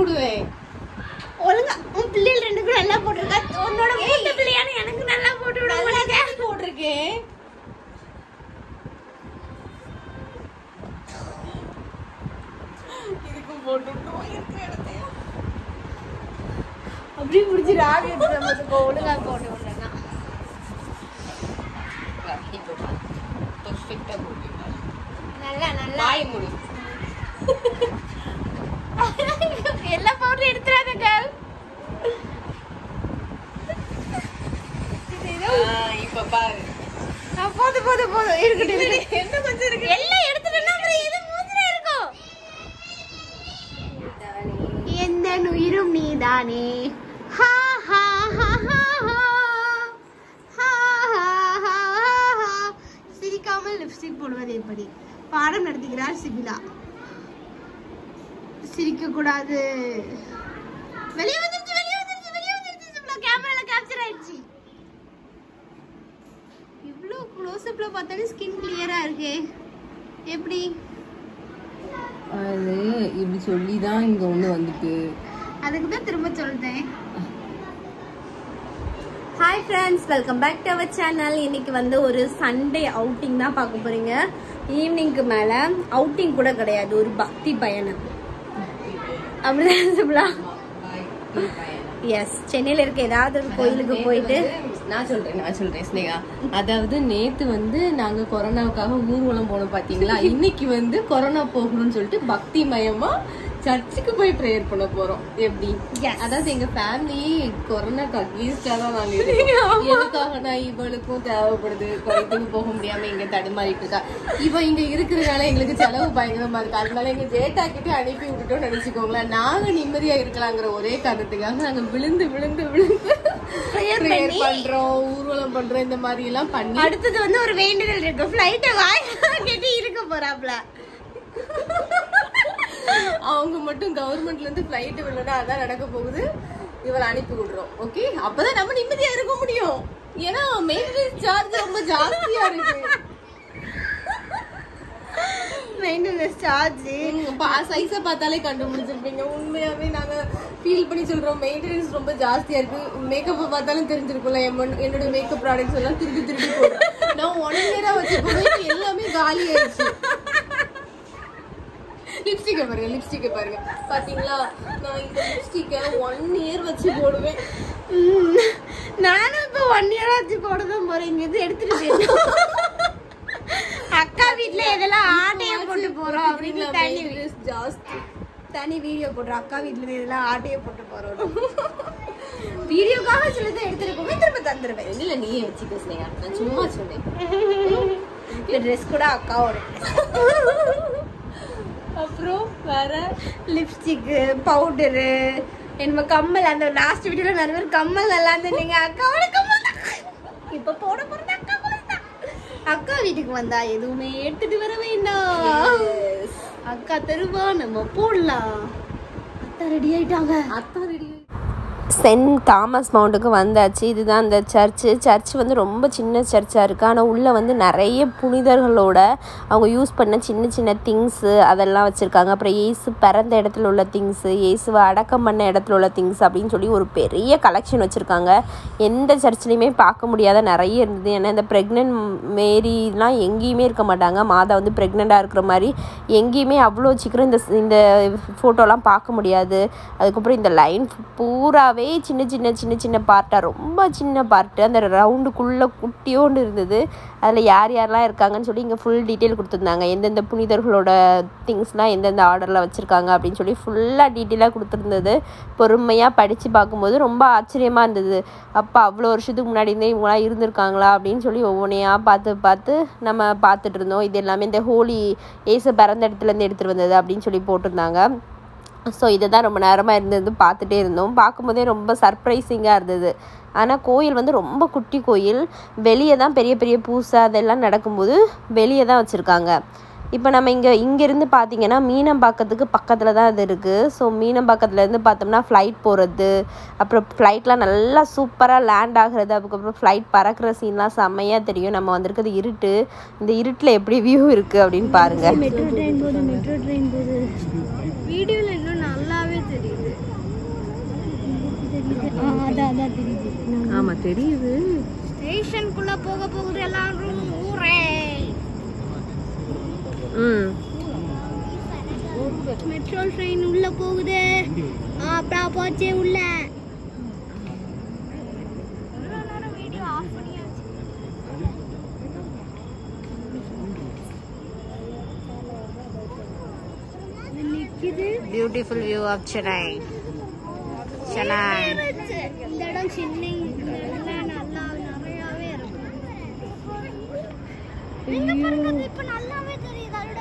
விடுவேன் ஒழுங்கா உன் பிள்ளைகள் ரெண்டு கூட நல்லா போட்டிருக்கா உன்னோட மூத்த பிள்ளையான எனக்கு நல்லா போட்டு விட மாட்டேங்க போட்டிருக்கேன் இதுக்கும் போட்டு விட்டுருவோம் இருக்கிற இடத்தையும் அப்படி பிடிச்சி ராவி எடுத்து ஒழுங்கா போட்டு விடுறேன்னா இப்போ பர்ஃபெக்டாக போட்டுருக்கேன் நல்லா நல்லா வாய் முடி எல்லா பவுடரும் எடுத்துறாங்க கேர்ள் இப்போ பாரு போதும் போதும் போதும் இருக்கட்டும் இருக்கட்டும். என்ன கொஞ்சம் இருக்கு எல்லாம் எடுத்துட்டேன்னா அப்புறம் எது மூஞ்சில இருக்கும் எந்த உயிரும் நீதானே ஹா ஹா ஹா ஹா ஹா. ஹா ஹா ஹா ஹா. சிரிக்காமல் லிப்ஸ்டிக் போடுவது எப்படி பாடம் நடத்துகிறார் சிபிலா சிரிக்க கூடாது வெளியே வந்துருச்சு வெளியே வந்துருச்சு வெளியே வந்துருச்சு சிபிலா கேமரால கேப்சர் ஆயிடுச்சு இவ்வளோ க்ளோஸ்அப்ல பார்த்தாலே ஸ்கின் கிளியரா இருக்கே எப்படி அது இப்படி சொல்லி தான் இங்கே ஒன்று வந்துட்டு அதுக்கு தான் திரும்ப சொல்லிட்டேன் hi friends welcome back to our channel இன்னைக்கு வந்து ஒரு சண்டே அவுட்டிங் தான் பார்க்க போறீங்க ஈவினிங்க்கு மேலே அவுட்டிங் கூட கிடையாது ஒரு பக்தி பயணம் அப்படிதான் சிபிலா எஸ் சென்னையில் இருக்க ஏதாவது ஒரு கோயிலுக்கு போயிட்டு நான் சொல்றேன் நான் சொல்றேன் ஸ்னேகா அதாவது நேத்து வந்து நாங்க கொரோனாவுக்காக ஊர்வலம் போனோம் பாத்தீங்களா இன்னைக்கு வந்து கொரோனா போகணும்னு சொல்லிட்டு பக்தி மயமா சர்ச்சுக்கு போய் ப்ரேயர் பண்ண போறோம் எப்படி Yes. அதாவது எங்க ஃபேமிலி கொரோனாக்கு அட்லீஸ்டா தான் நாங்க இருக்கோம். எதுக்காகனா இவளுக்கும் தேவைப்படுது கோயிலுக்கு போக முடியாம இங்க தடுமாறிட்டு இருக்கா இவ இங்க இருக்கிறதுனால எங்களுக்கு செலவு பயங்கரமா இருக்கு அதனால எங்க ஜேட்டா கிட்ட அனுப்பி விட்டுட்டோம்னு நினைச்சுக்கோங்களேன் நாங்க நிம்மதியா இருக்கலாங்கிற ஒரே காரணத்துக்காக நாங்க விழுந்து விழுந்து விழுந்து Prayer prayer பண்ணி- பண்றோம் ஊர்வலம் பண்றோம் இந்த மாதிரி எல்லாம் பண்ணி அடுத்தது வந்து ஒரு வேண்டுதல் இருக்கு ஃப்ளைட்டை வாய் கட்டி இருக்க போறாப்ல அவங்க மட்டும் கவர்மெண்ட்ல இருந்து பிளைட் விடலன்னா அதான் நடக்க போகுது இவரை அனுப்பி விடுறோம் ஓகே அப்பதான் நம்ம நிம்மதியா இருக்க முடியும் ஏன்னா மெயின்டெனன்ஸ் சார்ஜ் ரொம்ப ஜாஸ்தியா இருக்கு மெயின்டெனன்ஸ் சார்ஜ் சைஸ பார்த்தாலே கண்டுபிடிச்சிருப்பீங்க உண்மையாவே நாங்க ஃபீல் பண்ணி சொல்றோம் மெயின்டெனன்ஸ் ரொம்ப ஜாஸ்தியா இருக்கு மேக்கப் பார்த்தாலும் தெரிஞ்சிருக்கும்ல எம்மன்- என்னோட மேக்கப் ப்ராடக்ட்ஸ் எல்லாம் திருப்பி திருப்பி போடுறேன் நான் ஒன் இயரா வச்சு போடுவேன் எல்லாமே காலி ஆயிடுச்சு லிப்ஸ்டிக்கை பாருங்க லிப்ஸ்டிக்கை பாருங்க பாத்தீங்களா நான் இந்த லிப்ஸ்டிக்கை ஒன் இயர் வச்சு போடுவேன் நானும் இப்போ ஒன் இயர் ஆச்சு போட தான் போறேன் இங்க இருந்து எடுத்துட்டு போயிடணும் அக்கா வீட்ல இதெல்லாம் ஆட்டைய போட்டு போறோம் அப்படின்னு தனி Maintenance ஜாஸ்தி தனி வீடியோ போடுறோம் அக்கா வீட்ல இருந்து இதெல்லாம் ஆட்டைய போட்டு போறோம் வீடியோக்காக சிலதை எடுத்துட்டு போய் திரும்ப தந்துருவேன் இல்ல நீயே வச்சுக்க ஸ்னேகா நான் சும்மா சொன்னேன் இந்த ட்ரெஸ் கூட அக்காவோட அப்புறம் வேற லிப்ஸ்டிக்கு பவுடரு என்னமோ கம்மல் அந்த லாஸ்ட் வீடியோல நிறைய பேர் கம்மல் நல்லா இருந்தீங்க அக்காவோட கம்மல் தான் இப்ப போட போறது அக்கா கூட தான் அக்கா வீட்டுக்கு வந்தா எதுவுமே எடுத்துட்டு வர வேண்டாம் அக்கா தருவா நம்ம போடலாம் அத்தா ரெடி ஆயிட்டாங்க அத்தான் ரெடி சென்ட் தாமஸ் மவுண்ட்டுக்கு வந்தாச்சு இதுதான் அந்த சர்ச்சு சர்ச் வந்து ரொம்ப சின்ன சர்ச்சாக இருக்குது ஆனால் உள்ளே வந்து நிறைய புனிதர்களோட அவங்க யூஸ் பண்ண சின்ன சின்ன திங்ஸு அதெல்லாம் வச்சுருக்காங்க அப்புறம் இயேசு பிறந்த இடத்துல உள்ள திங்ஸு இயேசுவை அடக்கம் பண்ண இடத்துல உள்ள திங்ஸ் அப்படின்னு சொல்லி ஒரு பெரிய கலெக்ஷன் வச்சுருக்காங்க எந்த சர்ச்லேயுமே பார்க்க முடியாத நிறைய இருந்தது ஏன்னா இந்த ப்ரெக்னென்ட் மேரிலாம் எங்கேயுமே இருக்க மாட்டாங்க மாதா வந்து ப்ரெக்னெண்ட்டாக இருக்கிற மாதிரி எங்கேயுமே அவ்வளோ சீக்கிரம் இந்த இந்த ஃபோட்டோலாம் பார்க்க முடியாது அதுக்கப்புறம் இந்த லைன் பூராவே சின்ன சின்ன சின்ன சின்ன பார்ட்டாக ரொம்ப சின்ன பார்ட்டு அந்த ரவுண்டுக்குள்ளே குட்டியோண்டு இருந்தது அதில் யார் யாரெல்லாம் இருக்காங்கன்னு சொல்லி இங்கே ஃபுல் டீட்டெயில் கொடுத்துருந்தாங்க எந்தெந்த புனிதர்களோட திங்ஸ்லாம் எந்தெந்த ஆர்டரில் வச்சுருக்காங்க அப்படின்னு சொல்லி ஃபுல்லாக டீட்டெயிலாக கொடுத்துருந்தது பொறுமையாக படித்து பார்க்கும்போது ரொம்ப ஆச்சரியமாக இருந்தது அப்போ அவ்வளோ வருஷத்துக்கு முன்னாடி இருந்தே இவங்களாம் இருந்திருக்காங்களா அப்படின்னு சொல்லி ஒவ்வொன்றையாக பார்த்து பார்த்து நம்ம பார்த்துட்டு இருந்தோம் இது எல்லாமே இந்த ஹோலி ஏசு பிறந்த இடத்துலேருந்து எடுத்துகிட்டு வந்தது அப்படின்னு சொல்லி போட்டிருந்தாங்க ஸோ இதை தான் ரொம்ப நேரமாக இருந்து பார்த்துட்டே இருந்தோம் பார்க்கும்போதே ரொம்ப சர்ப்ரைசிங்காக இருந்தது ஆனால் கோயில் வந்து ரொம்ப குட்டி கோயில் வெளியே தான் பெரிய பெரிய பூசை அதெல்லாம் நடக்கும்போது வெளியே தான் வச்சுருக்காங்க இப்போ நம்ம இங்கே இங்கேருந்து பார்த்தீங்கன்னா மீனம்பாக்கத்துக்கு பக்கத்தில் தான் இது இருக்குது ஸோ மீனம்பாக்கத்துலேருந்து பார்த்தோம்னா ஃப்ளைட் போகிறது அப்புறம் ஃப்ளைட்லாம் நல்லா சூப்பராக லேண்ட் ஆகுறது அதுக்கப்புறம் ஃப்ளைட் பறக்கிற சீன்லாம் செம்மையாக தெரியும் நம்ம வந்திருக்கிறது இருட்டு இந்த இருட்டில் எப்படி வியூ இருக்குது அப்படின்னு பாருங்கள் மெட்ரோ ட்ரெயின் போது மெட்ரோ ட்ரெயின் போது வீடியோல இன்னும் நல்லாவே தெரியுது அதான் அதான் தெரியுது ஆமா தெரியுது ஸ்டேஷனுக்குள்ள போக போகுது எல்லாரும் ஊரே ம் மெட்ரோ ட்ரெயின் உள்ள போகுது அப்புறம் போச்சு உள்ள நிக்குது beautiful view of Chennai Chennai இந்த இடம் சென்னை இந்த இடம்லாம் நல்லா நிறையாவே இருக்கும் எங்க பாருங்க அது இப்ப நல்லாவே தெரியுது அதோட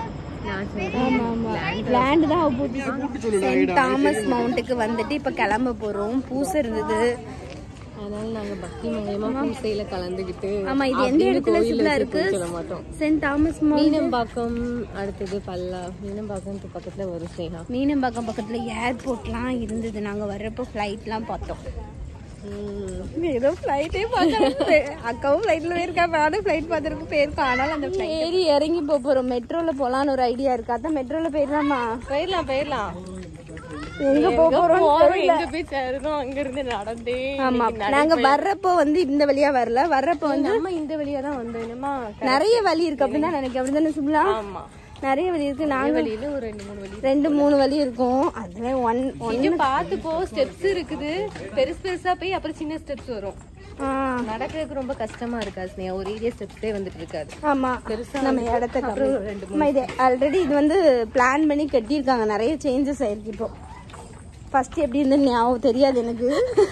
லேண்ட் தான் போட்டு சென்ட் தாமஸ் மவுண்ட்டுக்கு வந்துட்டு இப்ப கிளம்ப போறோம் பூசை இருந்தது அதனால நாங்க பக்தி மயமா பூசையில கலந்துக்கிட்டு ஆமா இது எந்த அப்படின்னு இடத்துல கோயில்ல சிம்பிளா இருக்கு இருக்குன்னு சொல்ல மாட்டோம் சென்ட் தாமஸ் மவுண்ட் மீனம்பாக்கம் அடுத்தது பல்லா மீனம்பாக்கம் பக்கத்துல வரும் ஸ்னேகா மீனம்பாக்கம் பக்கத்துல ஏர்போர்ட்லாம் இருந்தது நாங்க வர்றப்போ ஃப்ளைட்லாம் பார்த்தோம் ஏதோ ஃப்ளைட்டே பார்த்தோம் அக்காவும் ஃப்ளைட்ல போயிருக்கா நானும் ஃப்ளைட் பார்த்துருக்கு போயிருக்கோம் ஆனாலும் அந்த ஃப்ளைட் ஏறி இறங்கி போக போறோம் மெட்ரோல போலான்னு ஒரு ஐடியா இருக்கு அதான் மெட்ரோல போயிடலாமா போயிடலாம் போயிடலாம் எங்க போக போறோம் போறோம் எங்க போய் சேருதோம் அங்க இருந்து நடந்தே ஆமா நாங்க வர்றப்போ வந்து இந்த வழியா வரல வர்றப்போ வந்து நம்ம இந்த வழியா தான் வந்தோம் என்னமா நிறைய வழி இருக்கு அப்படின்னு தான் நினைக்கிறேன் அப்படிதானே சும்லா ஆமா நிறைய வழி இருக்கு நாங்க வழியில ஒரு ரெண்டு மூணு வழி ரெண்டு மூணு வழி இருக்கும் அதுவே ஒன் ஒன் கொஞ்சம் பார்த்து போ ஸ்டெப்ஸ் இருக்குது பெருசு பெருசா போய் அப்புறம் சின்ன ஸ்டெப்ஸ் வரும் ஆ, நடக்கிறதுக்கு ரொம்ப கஷ்டமா இருக்கா ஸ்னேகா ஒரு ஏரியா ஸ்டெப்ஸே வந்துட்டு இருக்காது ஆமா பெருசா நம்ம இடத்துக்கு அப்புறம் அப்புறம் ரெண்டு ஆமா, இது ஆல்ரெடி இது வந்து பிளான் பண்ணி கட்டியிருக்காங்க நிறைய சேஞ்சஸ் ஆயிருக்கு இப்போ ஃபர்ஸ்ட் எப்படி இருந்து ஞாபகம் தெரியாது எனக்கு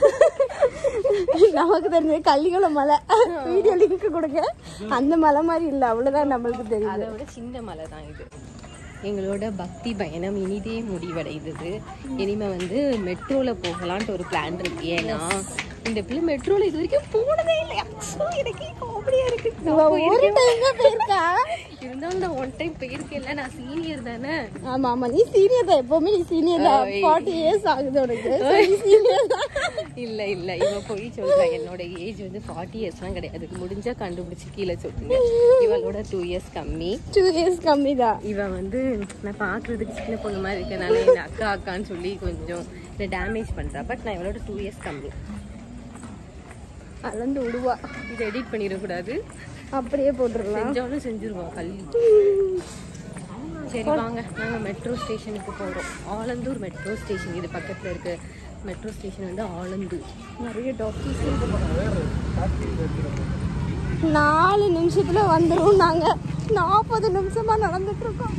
நமக்கு தெரிஞ்சது கள்ளிக்குளம் மலை வீடியோ லிங்க் கொடுங்க அந்த மலை மாதிரி இல்லை அவ்வளவுதான் நம்மளுக்கு தெரியும் அதை விட சின்ன மலை தான் இது எங்களோட பக்தி பயணம் இனிதே முடிவடைந்தது இனிமே வந்து மெட்ரோல போகலான்ட்டு ஒரு பிளான் இருக்கு ஏன்னா இந்த பிள்ளை மெட்ரோல இது வரைக்கும் போனதே இல்லையா So, எனக்கு காமெடியா இருக்கு நான் ஒரு டைம் தான் போயிருக்கா இருந்தாலும் நான் ஒன் டைம் போயிருக்கேன்ல நான் சீனியர் தானே ஆமா ஆமா நீ சீனியர் தான் எப்பவுமே நீ சீனியர் தான் ஃபார்ட்டி இயர்ஸ் ஆகுது உனக்கு So, நீ சீனியர் தான் இல்ல இல்ல இவ போய் சொல்றா என்னோட ஏஜ் வந்து ஃபார்ட்டி இயர்ஸ்லாம் கிடையாது முடிஞ்சா கண்டுபிடிச்சு கீழே சொல்லுங்க இவளோட டூ இயர்ஸ் கம்மி டூ இயர்ஸ் கம்மி தான் இவன் வந்து நான் பார்க்கறதுக்கு சின்ன பொண்ணு மாதிரி இருக்கனால என்ன அக்கா அக்கான்னு சொல்லி கொஞ்சம் இந்த டேமேஜ் பண்றா பட் நான் இவளோட டூ இயர்ஸ் கம்மி அளந்து விடுவா இதை எடிட் பண்ணிடக்கூடாது அப்படியே போட்டுடலாம் செஞ்சாலும் செஞ்சிருவா கல்வி சரி வாங்க நாங்க மெட்ரோ ஸ்டேஷனுக்கு போறோம் ஆலந்தூர் மெட்ரோ ஸ்டேஷன் இது பக்கத்துல இருக்க மெட்ரோ ஸ்டேஷன் வந்து ஆலந்தூர் நிறைய டாக்டர்ஸ் நாலு நிமிஷத்துல வந்துரும் நாங்க நாற்பது நிமிஷமா நடந்துட்டு இருக்கோம்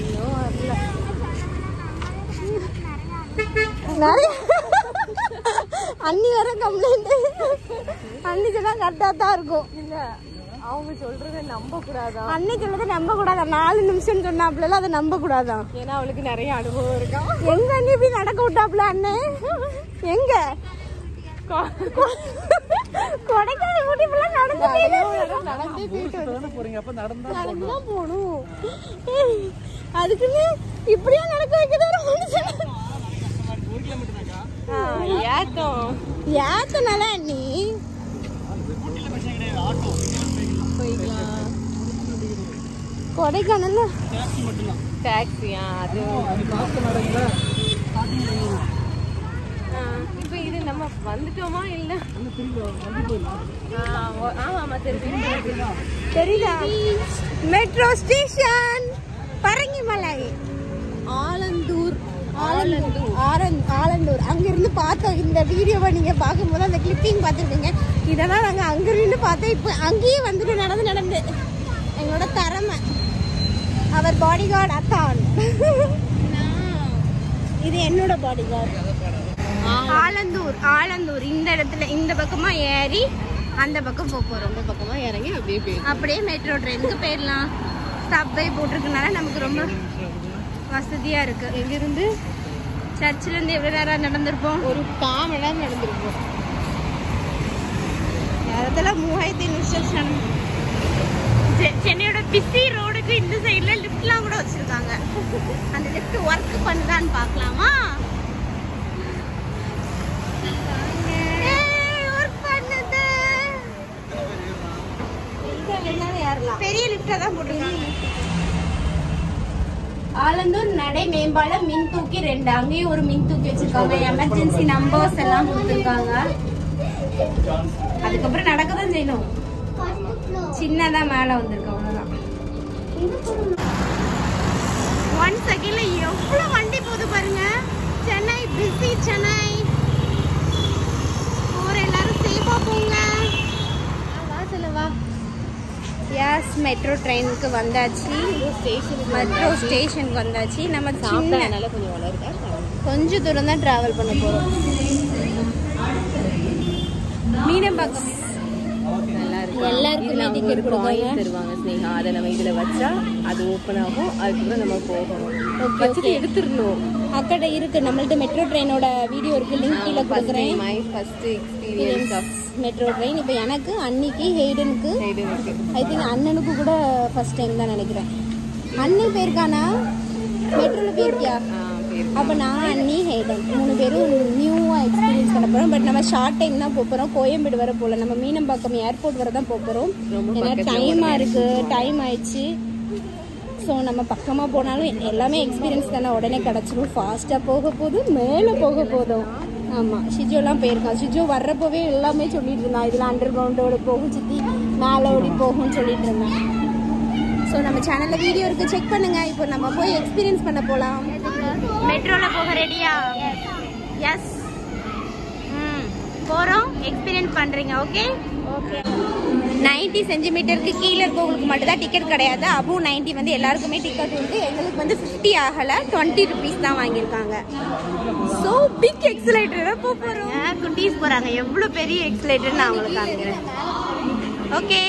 நிறைய அண்ணி வர கம்ப்ளைண்ட் அண்ணி சொன்னா கரெக்டா தான் இருக்கும் இல்ல அவங்க சொல்றத நம்ப கூடாதான் அண்ணி சொல்றதை நம்ப கூடாதான் நாலு நிமிஷம் சொன்னாப்புல அதை நம்ப கூடாதான் ஏன்னா அவளுக்கு நிறைய அனுபவம் இருக்கா எங்க அண்ணி இப்படி நடக்க விட்டாப்புல அண்ணன் எங்க கொடைக்கானல் ஊட்டி இப்பெல்லாம் நடந்து நடந்தே போயிட்டு நடந்துதான் போகணும் அதுக்குன்னு இப்படியா நடக்க வைக்கதான் ஒரு மனுஷன் ஏத்தம் ஏத்தனால நீ கொடைக்கானல்ல டாக்ஸியா அது ஆ, இப்ப இது நம்ம வந்துட்டோமா இல்ல ஆ, ஓ- ஆமா ஆமா தெரியும் தெரியுதா மெட்ரோ ஸ்டேஷன் பரங்கிமலை ஆலந்தூர் ஆலந்தூர் ஆரன் ஆலந்தூர் அங்கிருந்து பார்த்தோம் இந்த வீடியோவை நீங்க பார்க்கும்போது அந்த கிளிப்பிங் பார்த்துருப்பீங்க இதெல்லாம் நாங்க அங்கிருந்து பார்த்தோம் இப்போ அங்கேயே வந்துட்டு நடந்து நடந்து எங்களோட திறமை அவர் பாடி கார்டு அத்தான் இது என்னோட பாடி கார்டு ஆலந்தூர் ஆலந்தூர் இந்த இடத்துல இந்த பக்கமா ஏறி அந்த பக்கம் போக போறோம் அந்த பக்கமா இறங்கி அப்படியே போயிடும் அப்படியே மெட்ரோ ட்ரெயினுக்கு போயிடலாம் சப்வே போட்டிருக்கனால நமக்கு ரொம்ப வசதியா இருக்கு எங்க இருந்து சர்ச்சில் இருந்து எவ்வளவு நேரம் நடந்திருப்போம் ஒரு கால் மணி நேரம் நடந்திருப்போம் இடத்துல மூவாயிரத்தி ஐநூறு ஸ்டெப்ஸ் நடந்து செ- சென்னையோட பிஸி ரோடுக்கு இந்த சைடுல லிஃப்ட்லாம் கூட வச்சிருக்காங்க அந்த லிஃப்ட் ஒர்க் பண்ணுதான்னு பார்க்கலாமா ஒர்க் பண்ணுது பெரிய லிஃப்டா தான் போட்டுருக்காங்க ஆலந்தூர் நடை மேம்பாலம் மின் தூக்கி ரெண்டு அங்கேயும் ஒரு மின் தூக்கி வச்சிருக்காங்க எமர்ஜென்சி நம்பர்ஸ் எல்லாம் கொடுத்துருக்காங்க அதுக்கப்புறம் நடக்க தான் செய்யணும் சின்னதா மேல வந்திருக்கு அவ்வளவுதான் ஒன் செகண்ட்ல எவ்வளவு வண்டி போகுது பாருங்க சென்னை பிஸி சென்னை போற எல்லாரும் சேஃபா போங்க வா சொல்ல வா எஸ் மெட்ரோ ட்ரெயினுக்கு வந்தாச்சு மெட்ரோ ஸ்டேஷனுக்கு வந்தாச்சு நம்ம சின்ன சாப்பிட்டதுனால கொஞ்சம் வளருதா கொஞ்ச தூரம் தான் டிராவல் பண்ண போறோம் மீனம்பாக்கம் நல்லா இருக்கு எல்லாருக்குமே இதுல அவங்க ticket ஒரு கொடுப்பாங்க. coin தருவாங்க ஸ்னேகா அதை நம்ம இதுல வச்சா அது ஓப்பன் ஆகும் அதுக்கப்புறம் நம்ம போகணும் Okay, வச்சுட்டு okay. எடுத்துடணும் அக்கட இருக்கு நம்மள்ட்ட மெட்ரோ ட்ரெயினோட வீடியோ இருக்கு லிங்க் கீழே கொடுக்குறேன் my first experience of metro train இப்போ எனக்கு அன்னிக்கு ஹெய்டனுக்கு சைடு இருக்கு ஐ திங்க் அண்ணனுக்கு கூட ஃபர்ஸ்ட் டைம் தான் நினைக்கிறேன் அண்ணி போயிருக்கானா மெட்ரோல போயிருக்கியா ஆ பேர் அப்போ நான் அண்ணி ஹேடன் மூணு பேரும் நியூவாக எக்ஸ்பீரியன்ஸ் பண்ண போகிறோம் பட் நம்ம ஷார்ட் டைம் தான் போக போகிறோம் கோயம்பேடு வர போகல நம்ம மீனம்பாக்கம் ஏர்போர்ட் வர தான் போக போகிறோம் ரொம்ப ஏன்னா பக்கத்துல டைமாக இருக்குது டைம் ஆயிடுச்சு ஸோ நம்ம பக்கமாக போனாலும் எல்லாமே எக்ஸ்பீரியன்ஸ் தானே உடனே கிடச்சிரும் ஃபாஸ்ட்டாக போக போதும் மேலே போக போதும் ஆமாம் ஷிஜோலாம் போயிருக்கான் ஷிஜோ வர்றப்போவே எல்லாமே சொல்லிட்டு இருந்தான் இதில் அண்டர் கிரவுண்டோட போகும் சுற்றி மேலே ஓடி போகும்னு சொல்லிட்டு இருந்தான் ஸோ நம்ம சேனலில் வீடியோ இருக்கு செக் பண்ணுங்க இப்போ நம்ம போய் எக்ஸ்பீரியன்ஸ் பண்ண போகலாம் மெட்ரோவில் போக ரெடியா எஸ் ம் போகிறோம் எக்ஸ்பீரியன்ஸ் பண்ணுறீங்க ஓகே ஓகே நைன்டி சென்டிமீட்டருக்கு கீழே இருக்கவங்களுக்கு மட்டும் தான் டிக்கெட் கிடையாது அபு நைன்டி வந்து எல்லாருக்குமே டிக்கெட் உண்டு எங்களுக்கு வந்து ஃபிஃப்டி ஆகலை டுவெண்ட்டி ருபீஸ் தான் வாங்கியிருக்காங்க ஸோ பிக் எக்ஸலேட்டர் போக போகிறோம் குட்டீஸ் போகிறாங்க எவ்வளோ பெரிய எக்ஸலேட்டர் நான் அவங்களுக்கு காமிக்கிறேன் ஓகே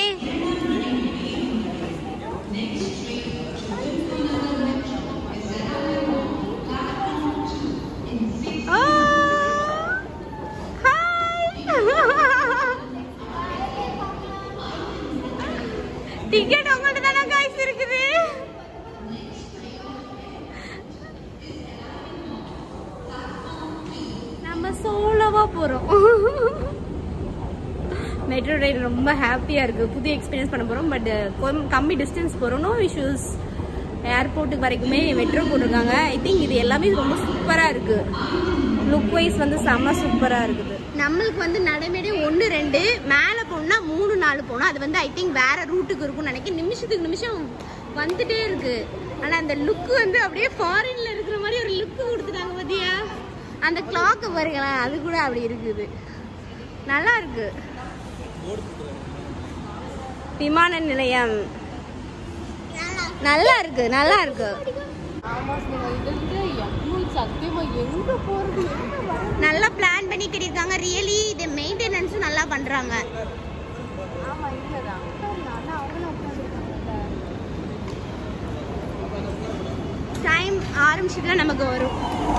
டிக்கெட் உங்கள்ட்ட தானே காய்ஸ் இருக்குது நம்ம சோலோவா போறோம் மெட்ரோ ட்ரெயின் ரொம்ப ஹாப்பியாக இருக்குது புது எக்ஸ்பீரியன்ஸ் பண்ண போகிறோம் பட் கம்மி டிஸ்டன்ஸ் போகிறோம் நோ இஷ்யூஸ் ஏர்போர்ட்டுக்கு வரைக்குமே மெட்ரோ போட்டிருக்காங்க ஐ திங்க் இது எல்லாமே ரொம்ப சூப்பராக இருக்குது லுக் வைஸ் வந்து செம்ம சூப்பராக இருக்குது நம்மளுக்கு வந்து நடைமேடை ஒன்று ரெண்டு மேலே போகணும்னா மூணு நாலு போகணும் அது வந்து ஐ திங்க் வேற ரூட்டுக்கு இருக்கும்னு நினைக்கிறேன் நிமிஷத்துக்கு நிமிஷம் வந்துட்டே இருக்கு ஆனால் அந்த லுக் வந்து அப்படியே ஃபாரின்ல இருக்கிற மாதிரி ஒரு லுக் கொடுத்துட்டாங்க பார்த்தியா அந்த கிளாக்கு பாருங்களேன் அது கூட அப்படி இருக்குது நல்லா இருக்கு விமான நிலையம் நல்லா இருக்கு நல்லா இருக்கு ஆமா ஸ்னேகா இதுல எவ்வளவு சத்தியமா எங்க போறது எங்க வர்றது? நல்லா பிளான் பண்ணி கட்டியிருக்காங்க ரியலி இது மெயின்டெனன்ஸும் நல்லா பண்றாங்க ஆமா இல்லதான் ஆனா அவங்களும் உட்காந்துருக்காங்க டைம் ஆரம்பிச்சுட்டுல நமக்கு வரும்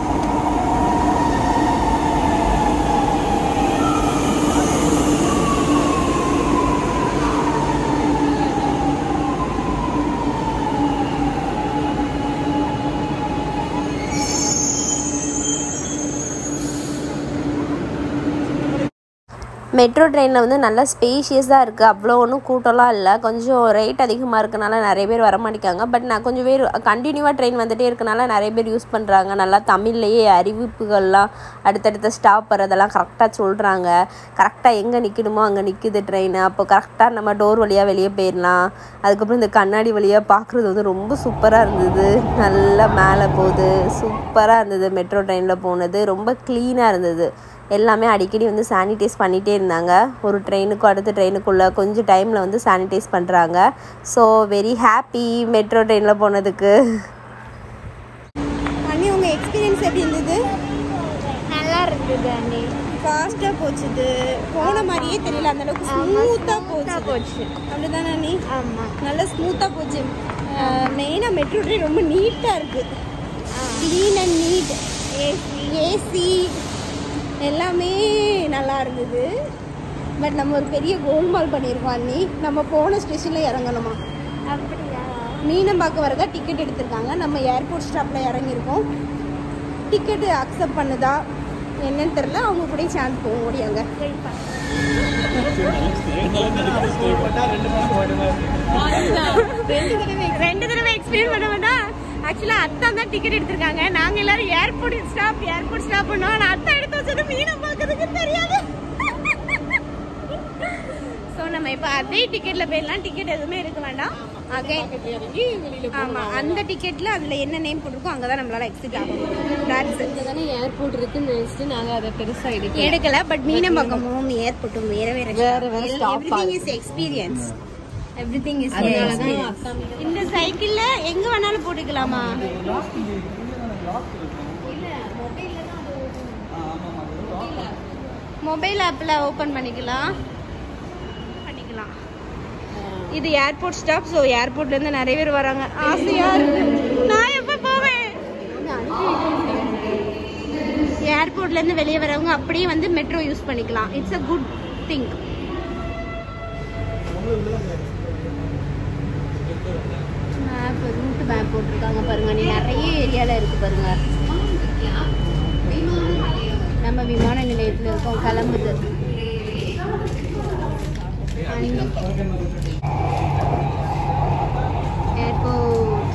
மெட்ரோ ட்ரெயினில் வந்து நல்லா ஸ்பேஷியஸாக இருக்குது அவ்வளோ ஒன்றும் கூட்டம்லாம் இல்லை கொஞ்சம் ரேட் அதிகமாக இருக்கனால நிறைய பேர் வர மாட்டேங்காங்க பட் நான் கொஞ்சம் பேர் கண்டினியூவாக ட்ரெயின் வந்துட்டே இருக்கனால நிறைய பேர் யூஸ் பண்ணுறாங்க நல்லா தமிழ்லேயே அறிவிப்புகள்லாம் அடுத்தடுத்த ஸ்டாப் வரதெல்லாம் கரெக்டாக சொல்கிறாங்க கரெக்டாக எங்கே நிற்கணுமோ அங்கே நிற்குது ட்ரெயின் அப்போ கரெக்டாக நம்ம டோர் வழியாக வெளியே போயிடலாம் அதுக்கப்புறம் இந்த கண்ணாடி வழியாக பார்க்குறது வந்து ரொம்ப சூப்பராக இருந்தது நல்லா மேலே போகுது சூப்பராக இருந்தது மெட்ரோ ட்ரெயினில் போனது ரொம்ப க்ளீனாக இருந்தது எல்லாமே அடிக்கடி வந்து சானிடைஸ் பண்ணிகிட்டே இருந்தாங்க ஒரு ட்ரெயினுக்கும் அடுத்த ட்ரெயினுக்குள்ளே கொஞ்சம் டைமில் வந்து சானிடைஸ் பண்ணுறாங்க ஸோ வெரி ஹாப்பி மெட்ரோ ட்ரெயினில் போனதுக்கு அண்ணி உங்க எக்ஸ்பீரியன்ஸ் எப்படி இருந்தது நல்லா இருந்தது அண்ணி ஃபாஸ்ட்டாக போச்சுது போன மாதிரியே தெரியல அந்த அளவுக்கு ஸ்மூத்தாக போச்சு போச்சு அப்படிதானே அண்ணி ஆமா நல்லா ஸ்மூத்தாக போச்சு மெயினாக மெட்ரோ ட்ரெயின் ரொம்ப நீட்டாக இருக்குது clean and neat AC AC எல்லாமே நல்லா இருந்தது பட் நம்ம ஒரு பெரிய கோல்மால் பண்ணியிருக்கோம் அண்ணி நம்ம போன ஸ்டேஷனில் இறங்கணுமா அப்படியா மீனம்பாக்கம் வரதா டிக்கெட் எடுத்திருக்காங்க நம்ம ஏர்போர்ட் ஸ்டாப்பில் இறங்கியிருக்கோம் டிக்கெட்டு அக்செப்ட் பண்ணுதா என்னன்னு தெரில அவங்க கூட சான்ஸ் போக முடியாங்க ரெண்டு தடவை எக்ஸ்பிளைன் பண்ண வேண்டாம் ஆக்சுவலாக அத்தா தான் டிக்கெட் எடுத்திருக்காங்க நாங்கள் எல்லாரும் ஏர்போர்ட் ஸ்டாப் ஏர்போர்ட் ஸ்டாப் பண்ணோம் ஆனால் அத்தா எடுத்து வச்சது மீனம் பார்க்கறதுக்கு தெரியாது இப்போ அதே டிக்கெட்ல போயிடலாம் டிக்கெட் எதுவுமே எடுக்க வேண்டாம் அகைன் இறங்கி வெளியில ஆமா அந்த டிக்கெட்ல அதுல என்ன நேம் போட்டிருக்கோ அங்கதான் நம்மளால எக்ஸிட் ஆக முடியும் That's it. தானே ஏர்போர்ட் இருக்குன்னு நினைச்சிட்டு நாங்க அதை பெருசா எடுக்கல எடுக்கல பட் மீனம்பாக்கமும் ஏர்போர்ட்டும் வேற வேற வேற வேற stop everything is experience everything is அதனாலதான் அக்கா இந்த சைக்கிள்ல எங்க வேணாலும் போட்டுக்கலாமா மொபைல் ஆப்ல ஓபன் பண்ணிக்கலாம் பண்ணிக்கலாம் இது ஏர்போர்ட் ஸ்டாப் ஸோ ஏர்போர்ட்ல இருந்து நிறைய பேர் வராங்க ஆசையா இருக்கு நான் எப்ப போவேன் ஏர்போர்ட்ல இருந்து வெளியே வரவங்க அப்படியே வந்து மெட்ரோ யூஸ் பண்ணிக்கலாம் it's a good thing map route map போட்டிருக்காங்க பாருங்க நீ நிறைய ஏரியால இருக்கு பாருங்க நம்ம விமான நிலையத்துல இருக்கோம் கிளம்புது ஏர்போர்ட்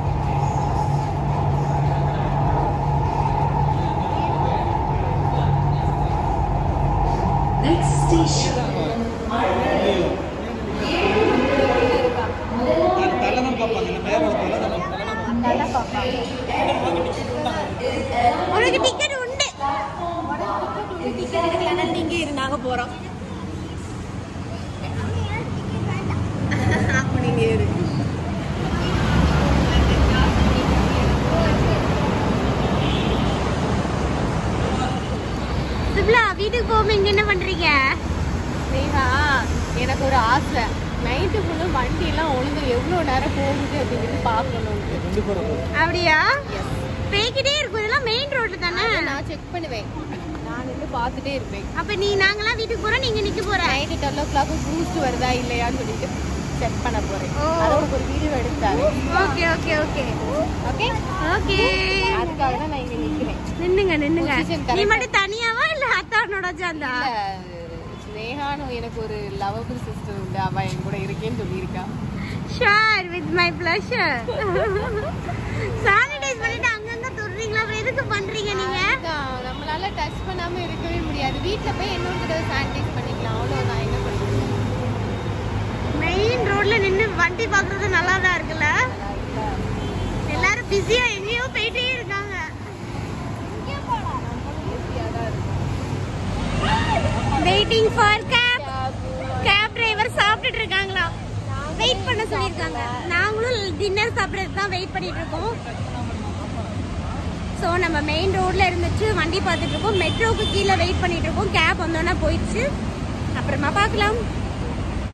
உனக்கு டிக்கெட் உண்டு டிக்கெட் எடுக்கலன்னா நீங்க இரு நாங்க போறோம் அப்ப நீங்க இரு சிப்லா வீட்டுக்கு போகும்போது இங்க என்ன பண்றீங்க ஸ்னேகா எனக்கு ஒரு ஆசை நைட்டு ஃபுல்லும் வண்டி எல்லாம் ஒழுங்கு எவ்வளவு நேரம் போகுது அப்படிங்கிறது பார்க்கணும் அப்படியா பேக்கிட்டே இருக்கும் இதெல்லாம் மெயின் ரோடு தானே நான் செக் பண்ணுவேன் நான் நின்று பார்த்துட்டே இருப்பேன் அப்ப நீ நாங்களாம் வீட்டுக்கு போறோம் நீங்க நிக்க போற நைட்டு டுவெல் ஓ கிளாக் பூஸ்ட் வருதா இல்லையான்னு சொல்லிட்டு செக் பண்ண போறேன் ஓ. அதுக்கு ஒரு வீடியோ எடுத்தாரு okay okay okay okay okay அதுக்காக தான் நான் இங்க நிக்கிறேன் நின்னுங்க நின்னுங்க Position நீ correct. மட்டும் தனியாவா இல்ல அத்தானோட சேர்ந்தா இல்ல, ஸ்னேகான்னு எனக்கு ஒரு லவபிள் சிஸ்டர் உண்டு அவ என் கூட இருக்கேன்னு சொல்லியிருக்கா sure with my pleasure sanitise பண்ணிட்டு அங்கங்க துடுறீங்களா அப்புறம் எதுக்கு பண்றீங்க நீங்க அதுதான், நம்மளால டச் பண்ணாம இருக்கவே முடியாது வீட்ல போய் இன்னொரு தடவை சானிடைஸ் பண்ணிக்கலாம் அவ்வளவுதான் என்ன பண்றது மெயின் ரோட்ல நின்னு வண்டி பாக்குறது நல்லா தான் இருக்குல்ல எல்லாரும் பிஸியா எங்கேயோ போயிட்டே இருக்காங்க waiting for cab cab driver சாப்பிட்டுட்டு இருக்காங்களா வெயிட் பண்ண சொல்லியிருக்காங்க நாங்களும் டின்னர் சாப்பிட்றதுக்கு தான் வெயிட் பண்ணிட்டு இருக்கோம் ஸோ நம்ம மெயின் ரோட்ல இருந்துச்சு வண்டி பார்த்துட்டு இருக்கோம் மெட்ரோக்கு கீழே வெயிட் பண்ணிட்டு இருக்கோம் கேப் வந்தோன்னே போயிடுச்சு அப்புறமா பார்க்கலாம்